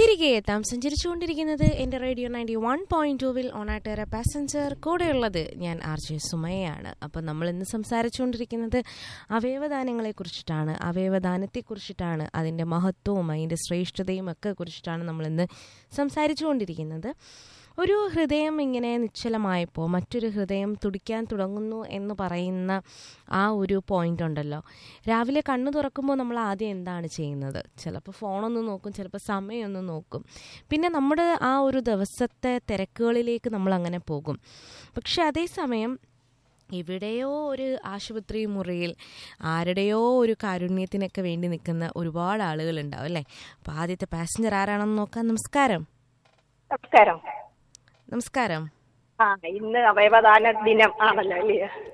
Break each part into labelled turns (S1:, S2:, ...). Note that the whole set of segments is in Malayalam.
S1: തിരികെ എത്താം സഞ്ചരിച്ചുകൊണ്ടിരിക്കുന്നത് എൻ്റെ റേഡിയോ നയൻറ്റി വൺ പോയിന്റ് ടൂവിൽ ഓണാട്ടേറെ പാസഞ്ചർ കൂടെയുള്ളത് ഞാൻ ആർ ജെ സുമയാണ് അപ്പം നമ്മൾ ഇന്ന് സംസാരിച്ചുകൊണ്ടിരിക്കുന്നത് അവയവദാനങ്ങളെക്കുറിച്ചിട്ടാണ് അവയവദാനത്തെക്കുറിച്ചിട്ടാണ് അതിൻ്റെ മഹത്വവും അതിൻ്റെ ശ്രേഷ്ഠതയും ഒക്കെ കുറിച്ചിട്ടാണ് നമ്മളിന്ന് സംസാരിച്ചുകൊണ്ടിരിക്കുന്നത് ഒരു ഹൃദയം ഇങ്ങനെ നിശ്ചലമായപ്പോൾ മറ്റൊരു ഹൃദയം തുടിക്കാൻ തുടങ്ങുന്നു എന്ന് പറയുന്ന ആ ഒരു പോയിന്റ് ഉണ്ടല്ലോ രാവിലെ കണ്ണു തുറക്കുമ്പോൾ നമ്മൾ ആദ്യം എന്താണ് ചെയ്യുന്നത് ചിലപ്പോൾ ഫോണൊന്ന് നോക്കും ചിലപ്പോൾ സമയമൊന്ന് നോക്കും പിന്നെ നമ്മുടെ ആ ഒരു ദിവസത്തെ തിരക്കുകളിലേക്ക് നമ്മൾ അങ്ങനെ പോകും പക്ഷെ അതേസമയം എവിടെയോ ഒരു ആശുപത്രി മുറിയിൽ ആരുടെയോ ഒരു കാരുണ്യത്തിനൊക്കെ വേണ്ടി നിൽക്കുന്ന ഒരുപാട് ആളുകളുണ്ടാവും അല്ലേ അപ്പോൾ ആദ്യത്തെ പാസഞ്ചർ ആരാണെന്ന് നോക്കാം നമസ്കാരം
S2: നമസ്കാരം
S1: നമസ്കാരം
S2: ആ ഇന്ന് അവയവദാന ദിനം ആണല്ലോ അല്ലേ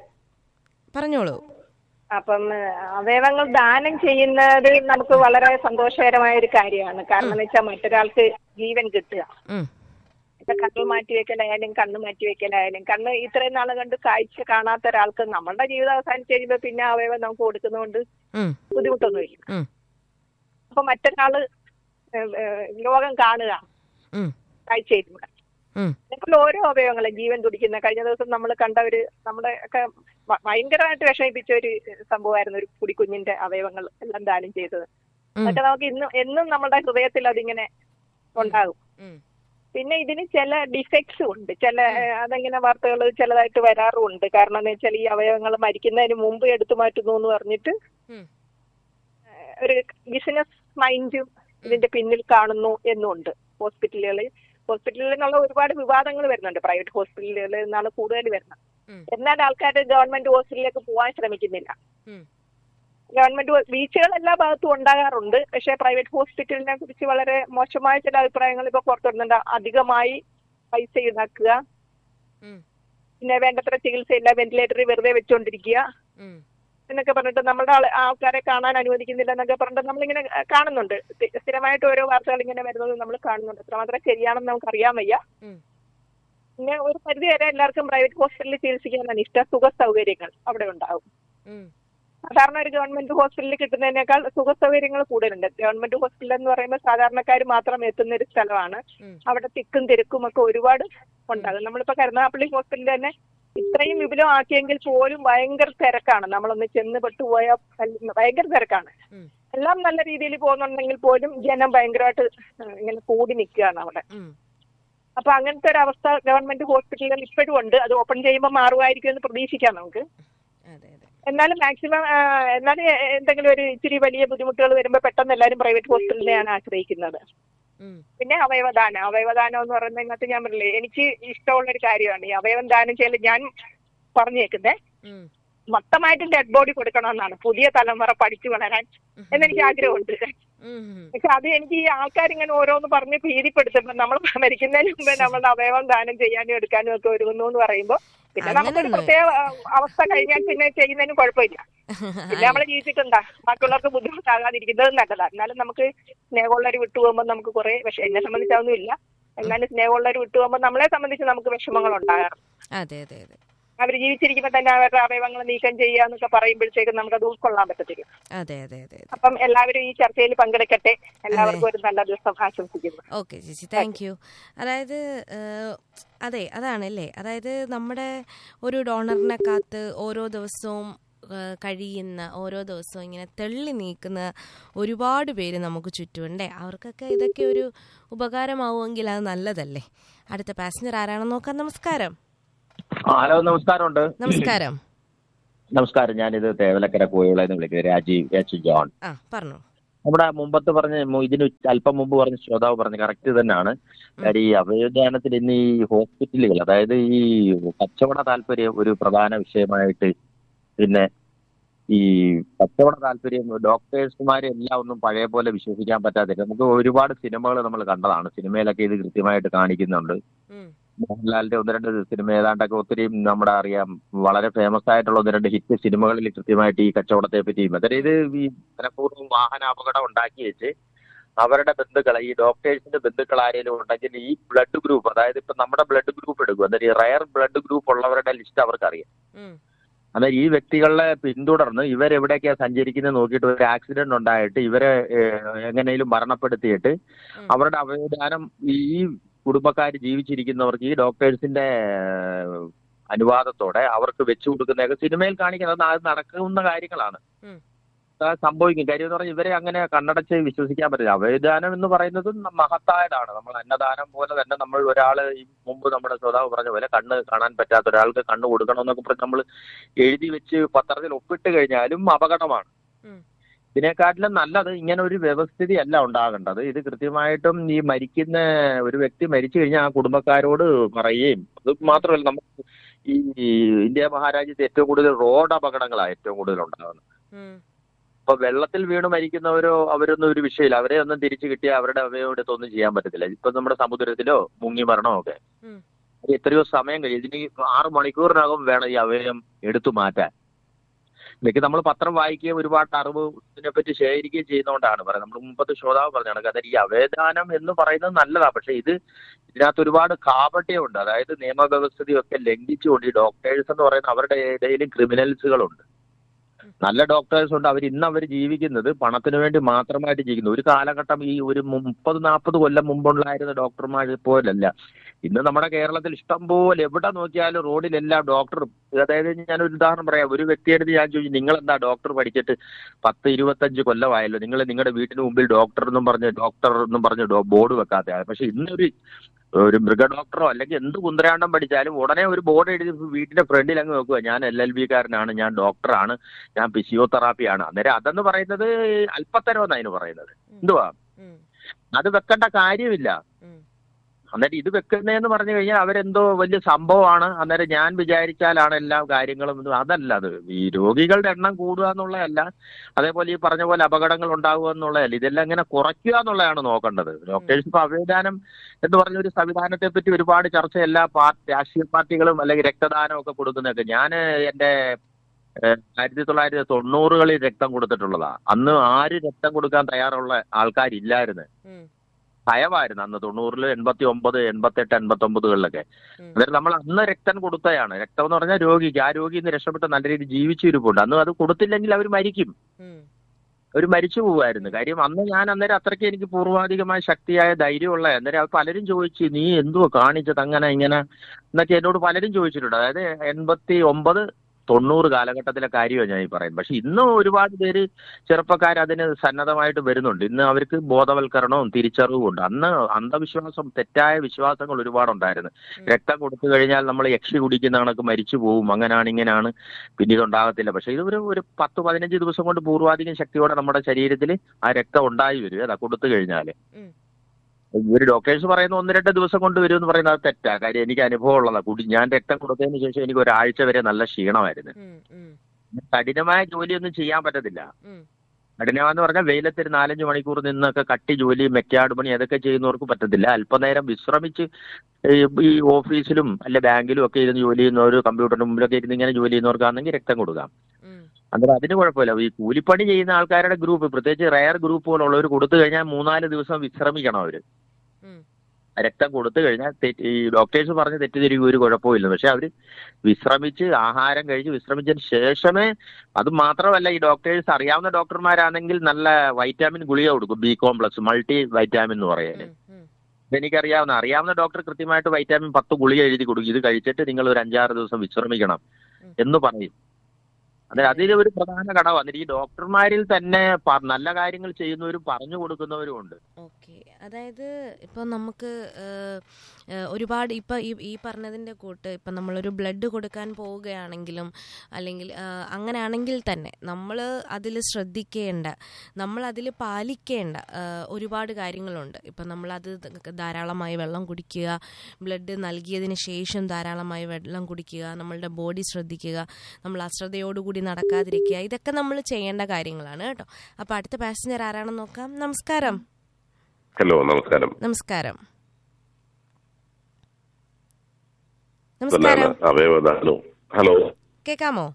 S1: പറഞ്ഞോളൂ
S2: അപ്പം ഏഹ്, അവയവങ്ങൾ ദാനം ചെയ്യുന്നത് നമുക്ക് വളരെ സന്തോഷകരമായ ഒരു കാര്യമാണ് കാരണം എന്ന് വെച്ചാൽ മറ്റൊരാൾക്ക് ജീവൻ കിട്ടുക
S1: ഉം,
S2: ഇപ്പൊ കണ്ണ് മാറ്റിവെക്കലായാലും കണ്ണ് മാറ്റിവെക്കലായാലും കണ്ണ് ഇത്രയും നാൾ കണ്ട് കാഴ്ച കാണാത്ത ഒരാൾക്ക് നമ്മളുടെ ജീവിതം അവസാനിച്ച് കഴിയുമ്പോൾ പിന്നെ അവയവം നമുക്ക് കൊടുക്കുന്നതുകൊണ്ട്
S1: ഉം,
S2: ബുദ്ധിമുട്ടൊന്നുമില്ല
S1: ഉം,
S2: അപ്പൊ മറ്റൊരാള് ഏഹ്, ഏഹ്, ലോകം കാണുക
S1: ഉം,
S2: കാഴ്ചയിലൂടെ
S1: ഉം,
S2: ഇപ്പോൾ ഓരോ അവയവങ്ങളെ ജീവൻ തുടിക്കുന്ന കഴിഞ്ഞ ദിവസം നമ്മൾ കണ്ട ഒരു നമ്മുടെ ഒക്കെ ഭ- ഭയങ്കരമായിട്ട് വിഷമിപ്പിച്ച ഒരു സംഭവമായിരുന്നു ഒരു കുടിക്കുഞ്ഞിന്റെ അവയവങ്ങൾ എല്ലാം ദാനം ചെയ്തത്
S1: ഉം,
S2: അതൊക്കെ നമുക്ക് ഇന്നും എന്നും നമ്മുടെ ഹൃദയത്തിൽ അതിങ്ങനെ ഉണ്ടാകും
S1: ഉം,
S2: പിന്നെ ഇതിന് ചില ഡിഫക്ട്സ് ഉണ്ട് ചില ഏഹ്, അതങ്ങനെ വാർത്തകൾ ചിലതായിട്ട് വരാറുമുണ്ട് കാരണം എന്ന് വെച്ചാൽ ഈ അവയവങ്ങൾ മരിക്കുന്നതിന് മുമ്പ് എടുത്തു മാറ്റുന്നു എന്ന് പറഞ്ഞിട്ട്
S1: ഉം,
S2: ഏഹ്, ഒരു ബിസിനസ് മൈൻഡും ഇതിന്റെ പിന്നിൽ കാണുന്നു എന്നുണ്ട് ഹോസ്പിറ്റലുകളിൽ ഹോസ്പിറ്റലുകളിൽ നിന്നുള്ള ഒരുപാട് വിവാദങ്ങൾ വരുന്നുണ്ട് പ്രൈവറ്റ് ഹോസ്പിറ്റലുകളിൽ നിന്നാണ് കൂടുതൽ വരുന്നത്
S1: ഉം.
S2: എന്നാൽ ആൾക്കാർ ഗവൺമെന്റ് ഹോസ്പിറ്റലിലേക്ക് പോകാൻ ശ്രമിക്കുന്നില്ല
S1: ഉം.
S2: ഗവൺമെന്റ് ഹോ- വീഴ്ചകൾ എല്ലാ ഭാഗത്തും ഉണ്ടാകാറുണ്ട് പക്ഷേ പ്രൈവറ്റ് ഹോസ്പിറ്റലിനെ കുറിച്ച് വളരെ മോശമായ ചില അഭിപ്രായങ്ങൾ ഇപ്പൊ പുറത്തു വരുന്നുണ്ട് അധികമായി പൈസ ഈടാക്കുക
S1: ഉം,
S2: പിന്നെ വേണ്ടത്ര ചികിത്സയില്ല വെന്റിലേറ്ററിൽ വെറുതെ വെച്ചുകൊണ്ടിരിക്കുക
S1: ഉം,
S2: എന്നൊക്കെ പറഞ്ഞിട്ട് നമ്മുടെ ആള് ആൾക്കാരെ കാണാൻ അനുവദിക്കുന്നില്ല എന്നൊക്കെ പറഞ്ഞിട്ട് നമ്മളിങ്ങനെ അഹ് കാണുന്നുണ്ട് സ്ഥി- സ്ഥിരമായിട്ട് ഓരോ വാർത്തകൾ ഇങ്ങനെ വരുന്നത് നമ്മൾ കാണുന്നുണ്ട് എത്രമാത്രം ശരിയാണെന്ന് നമുക്ക് അറിയാൻ വയ്യ
S1: ഉം.
S2: പിന്നെ ഒരു പരിധി വരെ എല്ലാവർക്കും പ്രൈവറ്റ് ഹോസ്പിറ്റലിൽ ചികിത്സിക്കാനാണ് ഇഷ്ടം സുഖ സൗകര്യങ്ങൾ അവിടെ ഉണ്ടാവും
S1: ഉം,
S2: സാധാരണ ഒരു ഗവൺമെന്റ് ഹോസ്പിറ്റലിൽ കിട്ടുന്നതിനേക്കാൾ സുഖ സൗകര്യങ്ങൾ കൂടുതലുണ്ട് ഗവൺമെന്റ് ഹോസ്പിറ്റൽ എന്ന് പറയുമ്പോൾ സാധാരണക്കാർ മാത്രം എത്തുന്ന ഒരു സ്ഥലമാണ്
S1: ഉം.
S2: അവിടെ തിക്കും തിരക്കും ഒക്കെ ഒരുപാട് ഉണ്ടാകും നമ്മളിപ്പോ കരുനാഗപ്പള്ളി ഹോസ്പിറ്റലിൽ തന്നെ ഇത്രയും വിപുലമാക്കിയെങ്കിൽ പോലും ഭയങ്കര തിരക്കാണ് നമ്മളൊന്ന് ചെന്ന് പെട്ടുപോയാൽ ഭയങ്കര തിരക്കാണ്
S1: ഉം,
S2: എല്ലാം നല്ല രീതിയിൽ പോകുന്നുണ്ടെങ്കിൽ പോലും ജനം ഭയങ്കരമായിട്ട് ഏഹ്, ഇങ്ങനെ കൂടി നിൽക്കുകയാണ് അവിടെ
S1: ഉം.
S2: അപ്പൊ അങ്ങനത്തെ ഒരു അവസ്ഥ ഗവൺമെന്റ് ഹോസ്പിറ്റലുകൾ ഇപ്പോഴും ഉണ്ട് അത് ഓപ്പൺ ചെയ്യുമ്പോൾ മാറുമായിരിക്കും എന്ന് പ്രതീക്ഷിക്കാം നമുക്ക്
S1: അതെ അതെ
S2: എന്നാലും മാക്സിമം എന്നാലും എ- എന്തെങ്കിലും ഒരു ഇച്ചിരി വലിയ ബുദ്ധിമുട്ടുകൾ വരുമ്പോൾ പെട്ടെന്ന് എല്ലാവരും പ്രൈവറ്റ് ഹോസ്പിറ്റലിനെയാണ് ആശ്രയിക്കുന്നത്
S1: ഉം,
S2: പിന്നെ അവയവദാനം അവയവദാനം എന്ന് പറയുന്നത് ഇതിനകത്ത് ഞാൻ പറഞ്ഞില്ലേ എനിക്ക് ഇഷ്ടമുള്ള ഒരു കാര്യമാണ് ഈ അവയവം ദാനം ചെയ്യൽ ഞാൻ പറഞ്ഞേക്കുന്നേ
S1: ഉം,
S2: മൊത്തമായിട്ട് ഡെഡ് ബോഡി കൊടുക്കണമെന്നാണ് പുതിയ തലമുറ പഠിച്ചു വളരാൻ എന്നെനിക്ക് ആഗ്രഹമുണ്ട്
S1: ഉം,
S2: പക്ഷെ അത് എനിക്ക് ഈ ആൾക്കാർ ഇങ്ങനെ ഓരോന്ന് പറഞ്ഞ് ഭീതിപ്പെടുത്തുമ്പോൾ നമ്മൾ മരിക്കുന്നതിന് മുമ്പേ നമ്മളുടെ അവയവം ദാനം ചെയ്യാനും എടുക്കാനും ഒക്കെ ഒരുങ്ങുന്നു എന്ന് പറയുമ്പോൾ പിന്നെ നമുക്കൊരു
S1: അങ്ങനൊന്നും-
S2: പ്രത്യേക ആ, അവസ്ഥ കഴിഞ്ഞാൽ പിന്നെ ചെയ്യുന്നതിന് കുഴപ്പമില്ല പിന്നെ നമ്മൾ ജീവിച്ചിട്ടുണ്ടാ ബാക്കിയുള്ളവർക്ക് ബുദ്ധിമുട്ടാകാതിരിക്കുന്നത് നല്ലതാണ് എന്നാലും നമുക്ക് സ്നേഹമുള്ളവർ വിട്ടുപോകുമ്പോൾ നമുക്ക് കുറെ പക്ഷെ എന്നെ സംബന്ധിച്ച് അതൊന്നും ഇല്ല എന്നാലും സ്നേഹമുള്ളവർ വിട്ടുപോകുമ്പോൾ നമ്മളെ സംബന്ധിച്ച് നമുക്ക് വിഷമങ്ങൾ ഉണ്ടാകാറ്
S1: അതെ അതെ അതെ
S2: അവർ ജീവിച്ചിരിക്കുമ്പോൾ തന്നെ അവരുടെ അവയവങ്ങൾ നീക്കം ചെയ്യുക എന്നൊക്കെ പറയുമ്പോഴത്തേക്കും നമുക്കത് ഉൾക്കൊള്ളാൻ പറ്റത്തില്ല
S1: അതെ അതെ അതെ അതെ
S2: അപ്പം എല്ലാവരും ഈ ചർച്ചയിൽ പങ്കെടുക്കട്ടെ എല്ലാവർക്കും ഒരു നല്ല ദിവസം ആശംസിക്കുന്നു
S1: ഓക്കെ ചേച്ചി താങ്ക് യു അതായത് ഏഹ്, അതെ അതാണല്ലേ അതായത് നമ്മുടെ ഒരു ഡോണറിനെ കാത്ത് ഓരോ ദിവസവും ഏഹ്, കഴിയുന്ന ഓരോ ദിവസവും ഇങ്ങനെ തെള്ളി നീക്കുന്ന ഒരുപാട് പേര് നമുക്ക് ചുറ്റുമുണ്ടേ അവർക്കൊക്കെ ഇതൊക്കെ ഒരു ഉപകാരമാവുമെങ്കിൽ അത് നല്ലതല്ലേ അടുത്ത പാസഞ്ചർ ആരാണെന്ന് നോക്കാം നമസ്കാരം
S3: ആ, ഹലോ നമസ്കാരമുണ്ട്
S1: നമസ്കാരം
S3: നമസ്കാരം ഞാനിത് തേവലക്കര കോഴികളെന്ന് വിളിക്കുന്നത് രാജീവ് എച്ച് ജോൺ
S1: ആ പറഞ്ഞു
S3: നമ്മുടെ മുമ്പത്ത് പറഞ്ഞ മു- ഇതിന് അല്പം മുമ്പ് പറഞ്ഞ ശ്രോതാവ് പറഞ്ഞ കറക്റ്റ് തന്നെയാണ് കാര്യം ഈ അവയവദാനത്തിൽ ഇന്ന് ഈ ഹോസ്പിറ്റലുകൾ അതായത് ഈ കച്ചവട താല്പര്യം ഒരു പ്രധാന വിഷയമായിട്ട് പിന്നെ ഈ കച്ചവട താല്പര്യം ഡോക്ടേഴ്സുമാരെ എല്ലാം ഒന്നും പഴയ പോലെ വിശ്വസിക്കാൻ പറ്റാത്തില്ല നമുക്ക് ഒരുപാട് സിനിമകൾ നമ്മൾ കണ്ടതാണ് സിനിമയിലൊക്കെ ഇത് കൃത്യമായിട്ട് കാണിക്കുന്നുണ്ട്
S1: ഉം,
S3: മോഹൻലാലിന്റെ ഒന്ന് രണ്ട് സിനിമ ഏതാണ്ടൊക്കെ ഒത്തിരി നമ്മുടെ അറിയാം വളരെ ഫേമസ് ആയിട്ടുള്ള ഒന്ന് രണ്ട് ഹിറ്റ് സിനിമകളിൽ കൃത്യമായിട്ട് ഈ കച്ചവടത്തെ പറ്റിയും അതായത് ഈ മനഃപൂർവ്വം വാഹന അപകടം ഉണ്ടാക്കി വെച്ച് അവരുടെ ബന്ധുക്കളെ ഈ ഡോക്ടേഴ്സിന്റെ ബന്ധുക്കൾ ആരെങ്കിലും ഉണ്ടെങ്കിൽ ഈ ബ്ലഡ് ഗ്രൂപ്പ് അതായത് ഇപ്പൊ നമ്മുടെ ബ്ലഡ് ഗ്രൂപ്പ് എടുക്കും എന്നിട്ട് ഈ റയർ ബ്ലഡ് ഗ്രൂപ്പ് ഉള്ളവരുടെ ലിസ്റ്റ് അവർക്ക് അറിയാം
S1: ഉം,
S3: അതായത് ഈ വ്യക്തികളെ പിന്തുടർന്ന് ഇവരെവിടേക്കാ സഞ്ചരിക്കുന്നത് നോക്കിയിട്ട് ഒരു ആക്സിഡന്റ് ഉണ്ടായിട്ട് ഇവരെ ഏഹ്, എങ്ങനെയും മരണപ്പെടുത്തിയിട്ട്
S1: ഉം.
S3: അവരുടെ അവയവദാനം ഈ കുടുംബക്കാർ ജീവിച്ചിരിക്കുന്നവർക്ക് ഈ ഡോക്ടേഴ്സിന്റെ ഏഹ്, അനുവാദത്തോടെ അവർക്ക് വെച്ചു കൊടുക്കുന്നതൊക്കെ സിനിമയിൽ കാണിക്കുന്നത് അത് നടക്കുന്ന കാര്യങ്ങളാണ്
S1: ഉം.
S3: അത് സംഭവിക്കും കാര്യം എന്ന് പറഞ്ഞാൽ ഇവരെ അങ്ങനെ കണ്ണടച്ച് വിശ്വസിക്കാൻ പറ്റില്ല അവയദാനം എന്ന് പറയുന്നത് മഹത്തായതാണ് നമ്മൾ അന്നദാനം പോലെ തന്നെ നമ്മൾ ഒരാൾ ഈ മുമ്പ് നമ്മുടെ ശ്രോതാവ് പറഞ്ഞ പോലെ കണ്ണ് കാണാൻ പറ്റാത്ത ഒരാൾക്ക് കണ്ണ് കൊടുക്കണമെന്നൊക്കെ പറഞ്ഞ് നമ്മൾ എഴുതി വെച്ച് പത്രത്തിൽ ഒപ്പിട്ട് കഴിഞ്ഞാലും അപകടമാണ്
S1: ഉം.
S3: ഇതിനെക്കാട്ടിലും നല്ലത് ഇങ്ങനെ ഒരു വ്യവസ്ഥിതി അല്ല ഉണ്ടാകേണ്ടത് ഇത് കൃത്യമായിട്ടും ഈ മരിക്കുന്ന ഒരു വ്യക്തി മരിച്ചു കഴിഞ്ഞാൽ ആ കുടുംബക്കാരോട് പറയുകയും അത് മാത്രമല്ല നമുക്ക് ഈ ഇന്ത്യ മഹാരാജ്യത്ത് ഏറ്റവും കൂടുതൽ റോഡ് അപകടങ്ങളാണ് ഏറ്റവും കൂടുതൽ ഉണ്ടാകുന്നത്
S1: ഉം.
S3: ഇപ്പൊ വെള്ളത്തിൽ വീണ് മരിക്കുന്നവരോ അവരൊന്നും ഒരു വിഷയമില്ല അവരെ ഒന്നും തിരിച്ചു കിട്ടിയാൽ അവരുടെ അവയവം എടുത്തൊന്നും ചെയ്യാൻ പറ്റത്തില്ല ഇപ്പൊ നമ്മുടെ സമുദ്രത്തിലോ മുങ്ങി മരണമോ ഒക്കെ
S1: ഉം.
S3: അത് എത്രയോ സമയം കഴിയും ഇതിന് ഈ ആറ് മണിക്കൂറിനകം വേണം ഈ അവയവം എടുത്തു മാറ്റാൻ ഇതൊക്കെ നമ്മൾ പത്രം വായിക്കുകയും ഒരുപാട് അറിവ് ഇതിനെപ്പറ്റി ശേഖരിക്കുകയും ചെയ്യുന്നതുകൊണ്ടാണ് പറയുന്നത് നമ്മൾ മുമ്പത്തെ ശ്രോതാവ് പറഞ്ഞാണ് അതായത് ഈ അവയദാനം എന്ന് പറയുന്നത് നല്ലതാ പക്ഷെ ഇത് ഇതിനകത്ത് ഒരുപാട് കാപട്യമുണ്ട് അതായത് നിയമവ്യവസ്ഥിതിയൊക്കെ ലംഘിച്ചുകൊണ്ട് ഈ ഡോക്ടേഴ്സ് എന്ന് പറയുന്ന അവരുടെ ഇടയിലും ക്രിമിനൽസുകളുണ്ട് നല്ല ഡോക്ടേഴ്സ് ഉണ്ട് അവർ ഇന്ന് അവർ ജീവിക്കുന്നത് പണത്തിന് വേണ്ടി മാത്രമായിട്ട് ജീവിക്കുന്നു ഒരു കാലഘട്ടം ഈ ഒരു മുപ്പത് നാൽപ്പത് കൊല്ലം മുമ്പുണ്ടായിരുന്ന ഡോക്ടർമാർ പോലല്ല ഇന്ന് നമ്മുടെ കേരളത്തിൽ ഇഷ്ടം പോലെ എവിടെ നോക്കിയാലും റോഡിലെല്ലാം ഡോക്ടർ അതായത് ഞാൻ ഒരു ഉദാഹരണം പറയാം ഒരു വ്യക്തിയെടുത്ത് ഞാൻ ചോദിച്ചു നിങ്ങൾ എന്താ ഡോക്ടർ പഠിച്ചിട്ട് പത്ത് ഇരുപത്തഞ്ച് കൊല്ലമായല്ലോ നിങ്ങൾ നിങ്ങളുടെ വീട്ടിന് മുമ്പിൽ ഡോക്ടർ എന്നും പറഞ്ഞ് ഡോക്ടർ എന്നും പറഞ്ഞ് ഡോ- ബോർഡ് വെക്കാത്ത പക്ഷെ ഇന്നൊരു ഒരു മൃഗ ഡോക്ടറോ അല്ലെങ്കിൽ എന്ത് കുന്തരാണ്ടം പഠിച്ചാലും ഉടനെ ഒരു ബോർഡ് എഴുതി വീട്ടിന്റെ ഫ്രണ്ടിൽ അങ്ങ് വെക്കുക ഞാൻ എൽ എൽ ബിക്കാരനാണ് ഞാൻ ഡോക്ടറാണ് ഞാൻ ഫിസിയോതെറാപ്പിയാണ് അന്നേരം അതെന്ന് പറയുന്നത് അല്പത്തരം എന്നാ അതിന് പറയുന്നത് എന്തുവാ
S1: ഉം.
S3: അത് വെക്കേണ്ട കാര്യമില്ല
S1: ഉം.
S3: അന്നേരം ഇത് വെക്കുന്നതെന്ന് പറഞ്ഞു കഴിഞ്ഞാൽ അവരെന്തോ വലിയ സംഭവമാണ് അന്നേരം ഞാൻ വിചാരിച്ചാലാണ് എല്ലാ കാര്യങ്ങളും ഇത് അതല്ല അത് ഈ രോഗികളുടെ എണ്ണം കൂടുക എന്നുള്ളതല്ല അതേപോലെ ഈ പറഞ്ഞ പോലെ അപകടങ്ങൾ ഉണ്ടാകുക എന്നുള്ളതല്ല ഇതെല്ലാം ഇങ്ങനെ കുറയ്ക്കുക എന്നുള്ളതാണ് നോക്കേണ്ടത് ഡോക്ടേഴ്സ് ഇപ്പൊ അവയദാനം എന്ന് പറഞ്ഞ ഒരു സംവിധാനത്തെ പറ്റി ഒരുപാട് ചർച്ച എല്ലാ പാർട്ടി രാഷ്ട്രീയ പാർട്ടികളും അല്ലെങ്കിൽ രക്തദാനം ഒക്കെ കൊടുക്കുന്നതൊക്കെ ഞാൻ എന്റെ ഏഹ്, ആയിരത്തി തൊള്ളായിരത്തി തൊണ്ണൂറുകളിൽ രക്തം കൊടുത്തിട്ടുള്ളതാ അന്ന് ആര് രക്തം കൊടുക്കാൻ തയ്യാറുള്ള ആൾക്കാരില്ലായിരുന്നു
S1: ഉം.
S3: ഭയമായിരുന്നു അന്ന് തൊണ്ണൂറിൽ എൺപത്തി ഒമ്പത് എൺപത്തെട്ട് എൺപത്തി ഒമ്പതുകളിലൊക്കെ
S1: ഉം.
S3: അന്നേരം നമ്മൾ അന്ന് രക്തം കൊടുത്തതാണ് രക്തം എന്ന് പറഞ്ഞാൽ രോഗിക്ക് ആ രോഗി ഇന്ന് രക്ഷപ്പെട്ട് നല്ല രീതിയിൽ ജീവിച്ചിരിപ്പുണ്ട് അന്ന് അത് കൊടുത്തില്ലെങ്കിൽ അവർ മരിക്കും
S1: ഉം.
S3: അവർ മരിച്ചു പോവായിരുന്നു കാര്യം അന്ന് ഞാൻ അന്നേരം അത്രയ്ക്ക് എനിക്ക് പൂർവാധികമായ ശക്തിയായ ധൈര്യമുള്ള അന്നേരം അത് പലരും ചോദിച്ചു നീ എന്തുവാ കാണിച്ചത് അങ്ങനെ ഇങ്ങനെ എന്നൊക്കെ എന്നോട് പലരും ചോദിച്ചിട്ടുണ്ട് അതായത് എൺപത്തി ഒമ്പത് തൊണ്ണൂറ് കാലഘട്ടത്തിലെ കാര്യമാണ് ഞാൻ ഈ പറയുന്നത് പക്ഷെ ഇന്നും ഒരുപാട് പേര് ചെറുപ്പക്കാർ അതിന് സന്നദ്ധമായിട്ട് വരുന്നുണ്ട് ഇന്ന് അവർക്ക് ബോധവൽക്കരണവും തിരിച്ചറിവും ഉണ്ട് അന്ന് അന്ധവിശ്വാസം തെറ്റായ വിശ്വാസങ്ങൾ ഒരുപാടുണ്ടായിരുന്നു രക്തം കൊടുത്തു കഴിഞ്ഞാൽ നമ്മൾ യക്ഷി കുടിക്കുന്ന കണക്ക് മരിച്ചു പോകും അങ്ങനെയാണ് ഇങ്ങനെയാണ് പിന്നെ ഇതുണ്ടാകത്തില്ല പക്ഷെ ഇത് ഒരു ഒരു പത്ത് പതിനഞ്ച് ദിവസം കൊണ്ട് പൂർവാധികം ശക്തിയോടെ നമ്മുടെ ശരീരത്തിൽ ആ രക്തം ഉണ്ടായി വരും അതാ കൊടുത്തു കഴിഞ്ഞാൽ
S1: ഉം.
S3: ഒരു ഡോക്ടേഴ്സ് പറയുന്ന ഒന്ന് രണ്ട് ദിവസം കൊണ്ട് വരും എന്ന് പറയുന്നത് അത് തെറ്റാ കാര്യം എനിക്ക് അനുഭവം ഉള്ളതാ കുടി ഞാൻ രക്തം കൊടുത്തതിന് ശേഷം എനിക്ക് ഒരാഴ്ച വരെ നല്ല ക്ഷീണമായിരുന്നു
S1: ഉം. ഉം.
S3: കഠിനമായ ജോലിയൊന്നും ചെയ്യാൻ പറ്റത്തില്ല
S1: ഉം.
S3: കഠിനമെന്ന് പറഞ്ഞാൽ വെയിലത്ത് ഒരു നാലഞ്ച് മണിക്കൂർ നിന്നൊക്കെ കട്ടി ജോലി മെക്കാട് പണി അതൊക്കെ ചെയ്യുന്നവർക്ക് പറ്റത്തില്ല അല്പനേരം വിശ്രമിച്ച് ഈ- ഈ ഓഫീസിലും അല്ലെ ബാങ്കിലും ഒക്കെ ഇരുന്ന് ജോലി ചെയ്യുന്നവർ കമ്പ്യൂട്ടറിന് മുമ്പിലൊക്കെ ഇരുന്ന് ഇങ്ങനെ ജോലി ചെയ്യുന്നവർക്കാണെങ്കിൽ രക്തം കൊടുക്കാം
S1: ഉം.
S3: അന്നേരം അതിന് കുഴപ്പമില്ല ഈ കൂലിപ്പണി ചെയ്യുന്ന ആൾക്കാരുടെ ഗ്രൂപ്പ് പ്രത്യേകിച്ച് റയർ ഗ്രൂപ്പുകളുള്ളവർ കൊടുത്തു കഴിഞ്ഞാൽ മൂന്നാല് ദിവസം വിശ്രമിക്കണം അവർ
S1: ഉം.
S3: രക്തം കൊടുത്തു കഴിഞ്ഞാൽ തെറ്റ് ഈ ഡോക്ടേഴ്സ് പറഞ്ഞ് തെറ്റിദ്ധരിക്കും ഒരു കുഴപ്പമില്ല പക്ഷെ അവർ വിശ്രമിച്ച് ആഹാരം കഴിച്ച് വിശ്രമിച്ചതിന് ശേഷമേ അത് മാത്രമല്ല ഈ ഡോക്ടേഴ്സ് അറിയാവുന്ന ഡോക്ടർമാരാണെങ്കിൽ നല്ല വൈറ്റാമിൻ ഗുളിക കൊടുക്കും ബി കോംപ്ലക്സ് മൾട്ടി വൈറ്റാമിൻ എന്ന് പറയുന്നത്
S1: ഉം. ഉം.
S3: എനിക്കറിയാവുന്ന അറിയാവുന്ന ഡോക്ടർ കൃത്യമായിട്ട് വൈറ്റാമിൻ പത്ത് ഗുളിക എഴുതി കൊടുക്കും ഇത് കഴിച്ചിട്ട് നിങ്ങൾ ഒരു അഞ്ചാറ് ദിവസം വിശ്രമിക്കണം
S1: ഉം.
S3: എന്ന് പറയും അതെ അതിൽ ഒരു പ്രധാന ഘടകം എന്നിട്ട് ഈ ഡോക്ടർമാരിൽ തന്നെ പ- നല്ല കാര്യങ്ങൾ ചെയ്യുന്നവരും പറഞ്ഞു കൊടുക്കുന്നവരും ഉണ്ട്
S1: ഓക്കെ അതായത് ഇപ്പോൾ നമുക്ക് ഏഹ്, ഏഹ്, ഒരുപാട് ഇപ്പം ഈ ഈ പറഞ്ഞതിൻ്റെ കൂട്ട് ഇപ്പം നമ്മളൊരു ബ്ലഡ് കൊടുക്കാൻ പോവുകയാണെങ്കിലും അല്ലെങ്കിൽ ഏഹ്, അങ്ങനെയാണെങ്കിൽ തന്നെ നമ്മൾ അതിൽ ശ്രദ്ധിക്കേണ്ട നമ്മൾ അതിൽ പാലിക്കേണ്ട ഏഹ്, ഒരുപാട് കാര്യങ്ങളുണ്ട് ഇപ്പം നമ്മളത് ധാരാളമായി വെള്ളം കുടിക്കുക ബ്ലഡ് നൽകിയതിന് ശേഷം ധാരാളമായി വെള്ളം കുടിക്കുക നമ്മളുടെ ബോഡി ശ്രദ്ധിക്കുക നമ്മൾ അശ്രദ്ധയോടുകൂടി നടക്കാതിരിക്കുക ഇതൊക്കെ നമ്മൾ ചെയ്യേണ്ട കാര്യങ്ങളാണ് കേട്ടോ അപ്പോൾ അടുത്ത പാസഞ്ചർ ആരാണെന്ന് നോക്കാം നമസ്കാരം
S4: ഹലോ നമസ്കാരം
S1: നമസ്കാരം
S4: പൊന്നാണ്
S1: നമസ്കാരം
S4: അവയവദാനവും ഹലോ
S1: കേൾക്കാമോ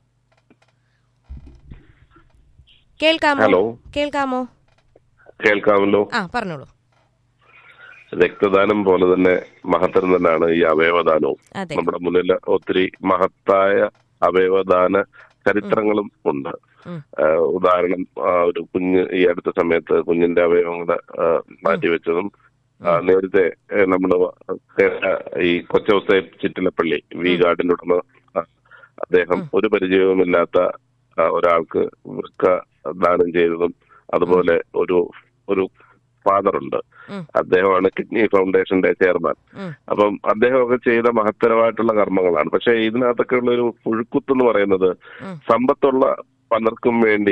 S1: കേൾക്കാമോ
S4: ഹലോ
S1: കേൾക്കാമോ
S4: കേൾക്കാമല്ലോ
S1: ആ പറഞ്ഞോളൂ
S4: രക്തദാനം പോലെ തന്നെ മഹത്തരം തന്നെയാണ് ഈ അവയവദാനവും
S1: അതെ
S4: നമ്മുടെ മുന്നിൽ ഒത്തിരി മഹത്തായ അവയവദാന ചരിത്രങ്ങളും ഉണ്ട്
S1: ഉം.
S4: ആ, ഉദാഹരണം ആ, ഒരു കുഞ്ഞ് ഈ അടുത്ത സമയത്ത് കുഞ്ഞിന്റെ അവയവങ്ങള് ആ, മാറ്റിവെച്ചതും ആ, നേരത്തെ ഏ, നമ്മള് കേട്ട ഈ കൊച്ചൗസേ ചിറ്റിലപ്പള്ളി വി ഗാർഡിന്റെ ഉടമ ആ, അദ്ദേഹം ഒരു പരിചയവുമില്ലാത്ത ആ, ഒരാൾക്ക് വൃക്ക ദാനം ചെയ്തതും അതുപോലെ ഒരു ഒരു ഫാദർ ഉണ്ട്
S1: ഉം.
S4: അദ്ദേഹമാണ് കിഡ്നി ഫൗണ്ടേഷന്റെ ചെയർമാൻ
S1: ഉം.
S4: അപ്പം അദ്ദേഹമൊക്കെ ചെയ്ത മഹത്തരമായിട്ടുള്ള കർമ്മങ്ങളാണ് പക്ഷെ ഇതിനകത്തൊക്കെ ഉള്ള ഒരു പുഴുക്കുത്ത് എന്ന് പറയുന്നത്
S1: ഉം.
S4: സമ്പത്തുള്ള പലർക്കും വേണ്ടി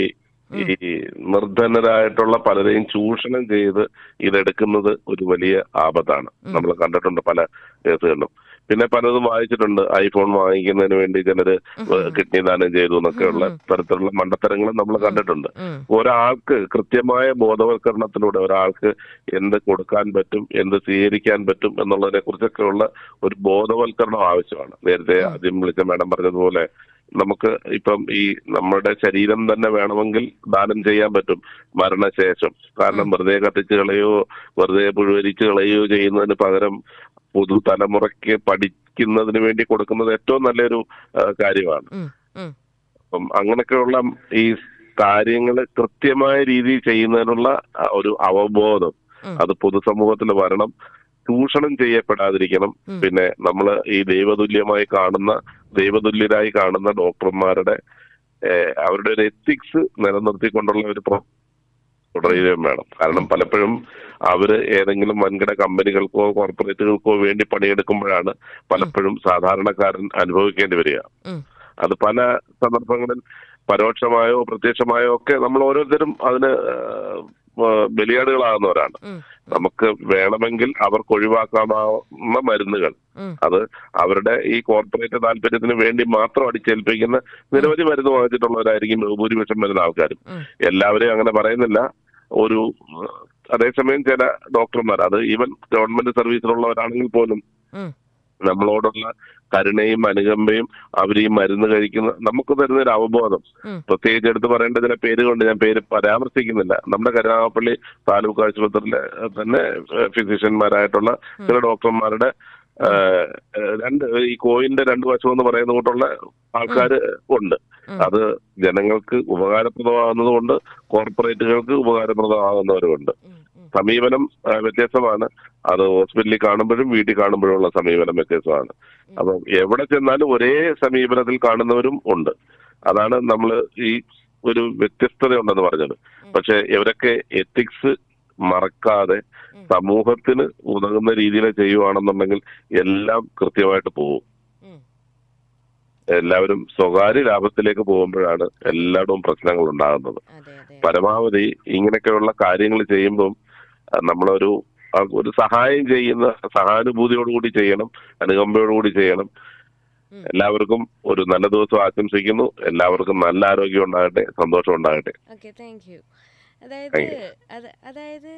S4: ഈ നിർധനരായിട്ടുള്ള പലരെയും ചൂഷണം ചെയ്ത് ഇതെടുക്കുന്നത് ഒരു വലിയ ആപത്താണ് നമ്മൾ കണ്ടിട്ടുണ്ട് പല കേസുകളിലും പിന്നെ പലതും വായിച്ചിട്ടുണ്ട് ഐഫോൺ വാങ്ങിക്കുന്നതിന് വേണ്ടി ചിലര് കിഡ്നി ദാനം ചെയ്തു എന്നൊക്കെയുള്ള തരത്തിലുള്ള മണ്ടത്തരങ്ങളും നമ്മൾ കണ്ടിട്ടുണ്ട്
S1: ഉം.
S4: ഒരാൾക്ക് കൃത്യമായ ബോധവൽക്കരണത്തിലൂടെ ഒരാൾക്ക് എന്ത് കൊടുക്കാൻ പറ്റും എന്ത് സ്വീകരിക്കാൻ പറ്റും എന്നുള്ളതിനെ കുറിച്ചൊക്കെയുള്ള ഒരു ബോധവൽക്കരണം ആവശ്യമാണ് നേരത്തെ ആദ്യം വിളിച്ച മാഡം പറഞ്ഞതുപോലെ നമുക്ക് ഇപ്പം ഈ നമ്മുടെ ശരീരം തന്നെ വേണമെങ്കിൽ ദാനം ചെയ്യാൻ പറ്റും മരണശേഷം കാരണം വെറുതെ കത്തിച്ച് കളയോ വെറുതെ പുഴുവരിച്ച് കളയോ ചെയ്യുന്നതിന് പകരം പുതുതലമുറയ്ക്ക് പഠിക്കുന്നതിന് വേണ്ടി കൊടുക്കുന്നത് ഏറ്റവും നല്ലൊരു ആ, കാര്യമാണ്
S1: ഉം. ഉം.
S4: അപ്പം അങ്ങനെയൊക്കെയുള്ള ഈ കാര്യങ്ങൾ കൃത്യമായ രീതിയിൽ ചെയ്യുന്നതിനുള്ള ആ, ഒരു അവബോധം
S1: ഉം.
S4: അത് പൊതുസമൂഹത്തിൽ വരണം ചൂഷണം ചെയ്യപ്പെടാതിരിക്കണം
S1: ഉം.
S4: പിന്നെ നമ്മൾ ഈ ദൈവതുല്യമായി കാണുന്ന ദൈവതുല്യരായി കാണുന്ന ഡോക്ടർമാരുടെ ഏഹ്, അവരുടെ ഒരു എത്തിക്സ് നിലനിർത്തിക്കൊണ്ടുള്ള ഒരു പ്ര- തുടരുകയും വേണം കാരണം പലപ്പോഴും അവര് ഏതെങ്കിലും വൻകിട കമ്പനികൾക്കോ കോർപ്പറേറ്റുകൾക്കോ വേണ്ടി പണിയെടുക്കുമ്പോഴാണ് പലപ്പോഴും സാധാരണക്കാരൻ അനുഭവിക്കേണ്ടി വരിക
S1: ഉം.
S4: അത് പല സന്ദർഭങ്ങളിൽ പരോക്ഷമായോ പ്രത്യക്ഷമായോ ഒക്കെ നമ്മൾ ഓരോരുത്തരും അതിന് ഏഹ്, ഏഹ്, ബലിയാടുകളാകുന്നവരാണ്
S1: ഉം.
S4: നമുക്ക് വേണമെങ്കിൽ അവർക്ക് ഒഴിവാക്കാവുന്ന മരുന്നുകൾ
S1: ഉം.
S4: അത് അവരുടെ ഈ കോർപ്പറേറ്റ് താല്പര്യത്തിന് വേണ്ടി മാത്രം അടിച്ചേൽപ്പിക്കുന്ന നിരവധി മരുന്ന് വാങ്ങിച്ചിട്ടുള്ളവരായിരിക്കും ഭൂരിപക്ഷം വരുന്ന ആൾക്കാരും
S1: ഉം.
S4: എല്ലാവരെയും അങ്ങനെ പറയുന്നില്ല ഒരു ഏഹ്, അതേസമയം ചില ഡോക്ടർമാർ അത് ഈവൻ ഗവൺമെന്റ് സർവീസിലുള്ളവരാണെങ്കിൽ പോലും
S1: ഉം.
S4: നമ്മളോടുള്ള കരുണയും അനുകമ്പയും അവർ ഈ മരുന്ന് കഴിക്കുന്ന നമുക്ക് തരുന്ന ഒരു അവബോധം
S1: ഉം.
S4: പ്രത്യേകിച്ച് എടുത്ത് പറയേണ്ട ചില പേരുകൊണ്ട് ഞാൻ പേര് പരാമർശിക്കുന്നില്ല നമ്മുടെ കരുനാഗപ്പള്ളി താലൂക്ക് ആശുപത്രിയിലെ ഏഹ്, തന്നെ ഏഹ്, ഫിസിഷ്യന്മാരായിട്ടുള്ള ചില ഡോക്ടർമാരുടെ ഏഹ്, ഏഹ്, രണ്ട് ഈ കോയിന്റെ രണ്ട് വശം എന്ന് പറയുന്ന കൂട്ടുള്ള ആൾക്കാർ ഉണ്ട്
S1: ഉം.
S4: അത് ജനങ്ങൾക്ക് ഉപകാരപ്രദമാകുന്നതുകൊണ്ട് കോർപ്പറേറ്റുകൾക്ക് ഉപകാരപ്രദമാകുന്നവരുമുണ്ട്
S1: ഉം. ഉം.
S4: സമീപനം ആ, വ്യത്യസ്തമാണ് അത് ഹോസ്പിറ്റലിൽ കാണുമ്പോഴും വീട്ടിൽ കാണുമ്പോഴുള്ള സമീപനം വ്യത്യസ്തമാണ് അപ്പം എവിടെ ചെന്നാലും ഒരേ സമീപനത്തിൽ കാണുന്നവരും ഉണ്ട് അതാണ് നമ്മൾ ഈ ഒരു വ്യത്യസ്തത ഉണ്ടെന്ന് പറഞ്ഞത് പക്ഷെ ഇവരൊക്കെ എത്തിക്സ് മറക്കാതെ സമൂഹത്തിന് ഉതകുന്ന രീതിയിൽ ചെയ്യുവാണെന്നുണ്ടെങ്കിൽ എല്ലാം കൃത്യമായിട്ട് പോകും
S1: ഉം.
S4: എല്ലാവരും സ്വകാര്യ ലാഭത്തിലേക്ക് പോകുമ്പോഴാണ് എല്ലായിടവും പ്രശ്നങ്ങൾ ഉണ്ടാകുന്നത്
S1: അതെ അതെ
S4: പരമാവധി ഇങ്ങനെയൊക്കെയുള്ള കാര്യങ്ങൾ ചെയ്യുമ്പം അഹ് നമ്മളൊരു ആ ഒരു സഹായം ചെയ്യുന്ന സഹാനുഭൂതിയോടുകൂടി ചെയ്യണം അനുകമ്പയോടുകൂടി ചെയ്യണം
S1: ഉം.
S4: എല്ലാവർക്കും ഒരു നല്ല ദിവസം ആശംസിക്കുന്നു എല്ലാവർക്കും നല്ല ആരോഗ്യം ഉണ്ടാകട്ടെ സന്തോഷം ഉണ്ടാകട്ടെ
S1: ഓക്കെ താങ്ക് യു അതായത്
S4: Thank you.
S1: അത് അതായത്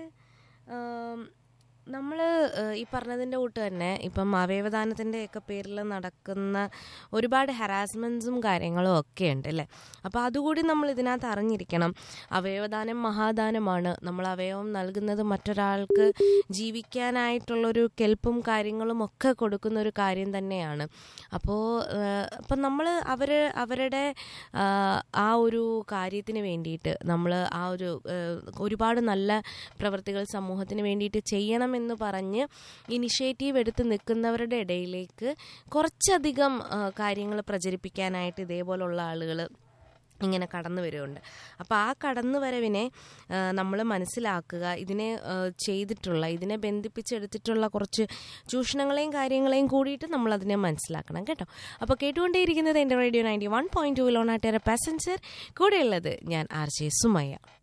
S1: നമ്മൾ ഈ പറഞ്ഞതിൻ്റെ കൂട്ട് തന്നെ ഇപ്പം അവയവദാനത്തിൻ്റെ ഒക്കെ പേരിൽ നടക്കുന്ന ഒരുപാട് ഹറാസ്മെൻറ്റ്സും കാര്യങ്ങളും ഒക്കെ ഉണ്ട് അല്ലേ അപ്പോൾ അതുകൂടി നമ്മൾ ഇതിനകത്ത് അറിഞ്ഞിരിക്കണം അവയവദാനം മഹാദാനമാണ് നമ്മൾ അവയവം നൽകുന്നത് മറ്റൊരാൾക്ക് ജീവിക്കാനായിട്ടുള്ളൊരു കെൽപ്പും കാര്യങ്ങളും ഒക്കെ കൊടുക്കുന്ന ഒരു കാര്യം തന്നെയാണ് അപ്പോൾ അപ്പം നമ്മൾ അവർ അവരുടെ ആ, ആ ഒരു കാര്യത്തിന് വേണ്ടിയിട്ട് നമ്മൾ ആ ഒരു ഏഹ്, ഒരുപാട് നല്ല പ്രവൃത്തികൾ സമൂഹത്തിന് വേണ്ടിയിട്ട് ചെയ്യണമെന്ന് പറഞ്ഞ് ഇനിഷ്യേറ്റീവ് എടുത്ത് നിൽക്കുന്നവരുടെ ഇടയിലേക്ക് കുറച്ചധികം കാര്യങ്ങൾ പ്രചരിപ്പിക്കാനായിട്ട് ഇതേപോലുള്ള ആളുകൾ ഇങ്ങനെ കടന്നു വരുന്നുണ്ട് അപ്പോൾ ആ കടന്നു വരവിനെ നമ്മൾ മനസ്സിലാക്കുക ഇതിനെ ആ, ചെയ്തിട്ടുള്ള ഇതിനെ ബന്ധിപ്പിച്ചെടുത്തിട്ടുള്ള കുറച്ച് ചൂഷണങ്ങളെയും കാര്യങ്ങളെയും കൂടിയിട്ട് നമ്മൾ അതിനെ മനസ്സിലാക്കണം കേട്ടോ അപ്പോൾ കേട്ടുകൊണ്ടേയിരിക്കുന്നത് എൻ്റെ radio ninety one point two ലോണാട്ടേറെ പാസഞ്ചർ കൂടെയുള്ളത് ഞാൻ ആർ ജെ സുമയ്യ